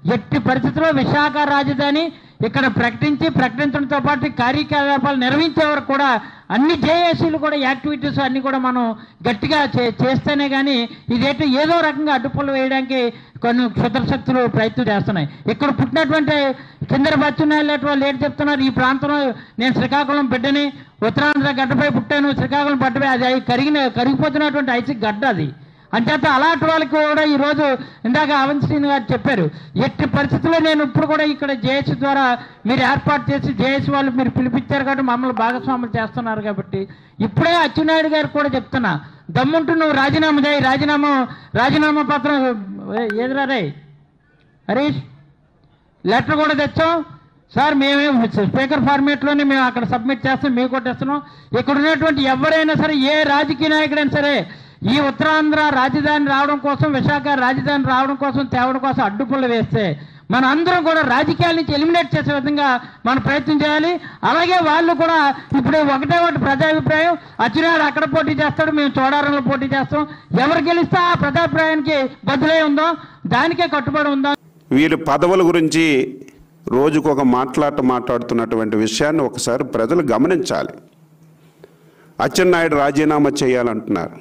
ఎట్టి పరిస్థితుల్లో విశాఖ రాజధాని ఇక్కడ ప్రకటించి ప్రకటించడంతో పాటు కార్యకలాపాలు నిర్వహించే వరకు కూడా అన్ని జేఏసీలు కూడా యాక్టివిటీస్ అన్ని కూడా మనం గట్టిగా చే చేస్తేనే కానీ ఇదేంటి ఏదో రకంగా అడ్డుపళ్ళు వేయడానికి కొన్ని క్షుద్ర శక్తులు ప్రయత్నం చేస్తున్నాయి ఇక్కడ పుట్టినటువంటి కిందర బచ్చున్నాయి వాళ్ళు ఏంటి చెప్తున్నారు ఈ ప్రాంతంలో నేను శ్రీకాకుళం బిడ్డని ఉత్తరాంధ్ర గడ్డపై పుట్టాను శ్రీకాకుళం పడ్డపై అది అయి కరిగిన కరిగిపోతున్నటువంటి ఐసి గడ్డ అది అంచేత అలాంటి వాళ్ళకి కూడా ఈరోజు ఇందాక అవంత్ శ్రీని గారు చెప్పారు ఎట్టి పరిస్థితుల్లో నేను ఇప్పుడు కూడా ఇక్కడ జేఏసీ ద్వారా మీరు ఏర్పాటు చేసి జేఏసీ వాళ్ళు మీరు పిలిపించారు కాబట్టి మమ్మల్ని భాగస్వాములు చేస్తున్నారు కాబట్టి ఇప్పుడే అచ్చెన్నాయుడు గారు కూడా చెప్తున్నా దమ్ముంటూ నువ్వు రాజీనామా చేయి రాజీనామా రాజీనామా పత్రం ఏ- ఏదిరా రే హరీష్ లెటర్ కూడా తెచ్చాం సార్ మేమే స్పీకర్ ఫార్మేట్లోనే మేము అక్కడ సబ్మిట్ చేస్తాం మేము కొట్టేస్తున్నాం ఇక్కడ ఉన్నటువంటి ఎవరైనా సరే ఏ రాజకీయ నాయకుడైనా సరే ఈ ఉత్తరాంధ్ర రాజధాని రావడం కోసం విశాఖ రాజధాని రావడం కోసం తేవడం కోసం అడ్డుపుల్ల వేస్తే మన అందరం కూడా రాజకీయాల నుంచి ఎలిమినేట్ చేసే విధంగా మనం ప్రయత్నం చేయాలి అలాగే వాళ్ళు కూడా ఇప్పుడు ఒకటే ఒకటి ప్రజాభిప్రాయం అచ్చినాడు అక్కడ పోటీ చేస్తాడు మేము చోడారంలో పోటీ చేస్తాం ఎవరు గెలిస్తే ఆ ప్రజాభిప్రాయానికి బదులై ఉందాం దానికే కట్టుబడి ఉందాం వీరు పదవుల గురించి రోజుకు ఒక మాట్లాట మాట్లాడుతున్నటువంటి విషయాన్ని ఒకసారి ప్రజలు గమనించాలి అచ్చెన్నాయుడు రాజీనామా చేయాలంటున్నారు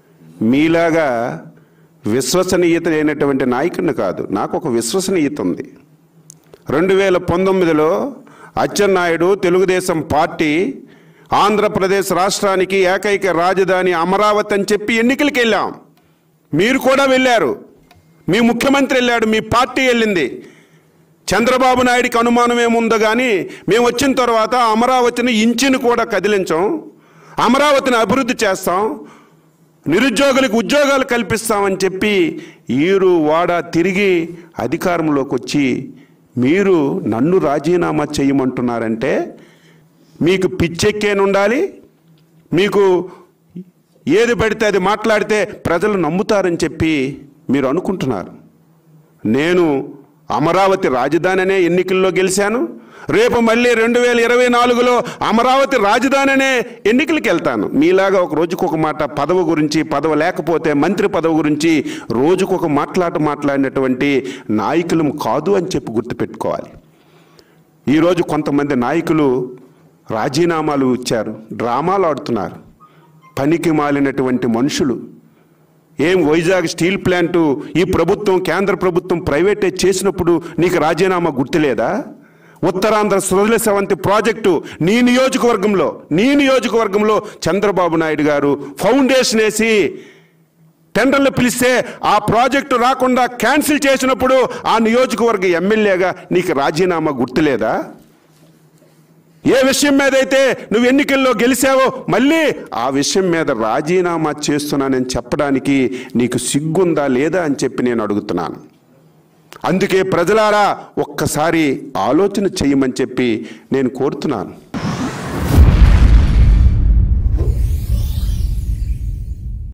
మీలాగా విశ్వసనీయత లేనటువంటి నాయకుడిని కాదు నాకు ఒక విశ్వసనీయత ఉంది రెండు వేల పంతొమ్మిదిలో అచ్చెన్నాయుడు తెలుగుదేశం పార్టీ ఆంధ్రప్రదేశ్ రాష్ట్రానికి ఏకైక రాజధాని అమరావతి అని చెప్పి ఎన్నికలకు వెళ్ళాం మీరు కూడా వెళ్ళారు మీ ముఖ్యమంత్రి వెళ్ళాడు మీ పార్టీ వెళ్ళింది చంద్రబాబు నాయుడికి అనుమానం ఏముందో కానీ మేము వచ్చిన తర్వాత అమరావతిని ఇంచుని కూడా కదిలించాం అమరావతిని అభివృద్ధి చేస్తాం నిరుద్యోగులకు ఉద్యోగాలు కల్పిస్తామని చెప్పి ఈరు వాడ తిరిగి అధికారంలోకి వచ్చి మీరు నన్ను రాజీనామా చేయమంటున్నారంటే మీకు పిచ్చెక్కేనుండాలి మీకు ఏది పడితే అది మాట్లాడితే ప్రజలు నమ్ముతారని చెప్పి మీరు అనుకుంటున్నారు నేను అమరావతి రాజధానినే ఎన్నికల్లో గెలిచాను రేపు మళ్ళీ రెండు వేల ఇరవై నాలుగులో అమరావతి రాజధానినే ఎన్నికలకు వెళ్తాను మీలాగా ఒక రోజుకు ఒక మాట పదవి గురించి పదవి లేకపోతే మంత్రి పదవి గురించి రోజుకు ఒక మాట్లాట మాట్లాడినటువంటి నాయకులం కాదు అని చెప్పి గుర్తుపెట్టుకోవాలి ఈరోజు కొంతమంది నాయకులు రాజీనామాలు ఇచ్చారు డ్రామాలు ఆడుతున్నారు పనికి మాలినటువంటి మనుషులు ఏం వైజాగ్ స్టీల్ ప్లాంటు ఈ ప్రభుత్వం కేంద్ర ప్రభుత్వం ప్రైవేటైజ్ చేసినప్పుడు నీకు రాజీనామా గుర్తులేదా ఉత్తరాంధ్ర సురల సెవంతి ప్రాజెక్టు నీ నియోజకవర్గంలో నీ నియోజకవర్గంలో చంద్రబాబు నాయుడు గారు ఫౌండేషన్ వేసి టెండర్లు పిలిస్తే ఆ ప్రాజెక్టు రాకుండా క్యాన్సిల్ చేసినప్పుడు ఆ నియోజకవర్గ ఎమ్మెల్యేగా నీకు రాజీనామా గుర్తులేదా ఏ విషయం మీద అయితే నువ్వు ఎన్నికల్లో గెలిచావో మళ్ళీ ఆ విషయం మీద రాజీనామా చేస్తున్నానని చెప్పడానికి నీకు సిగ్గుందా లేదా అని చెప్పి నేను అడుగుతున్నాను అందుకే ప్రజలారా ఒక్కసారి ఆలోచన చేయమని చెప్పి నేను కోరుతున్నాను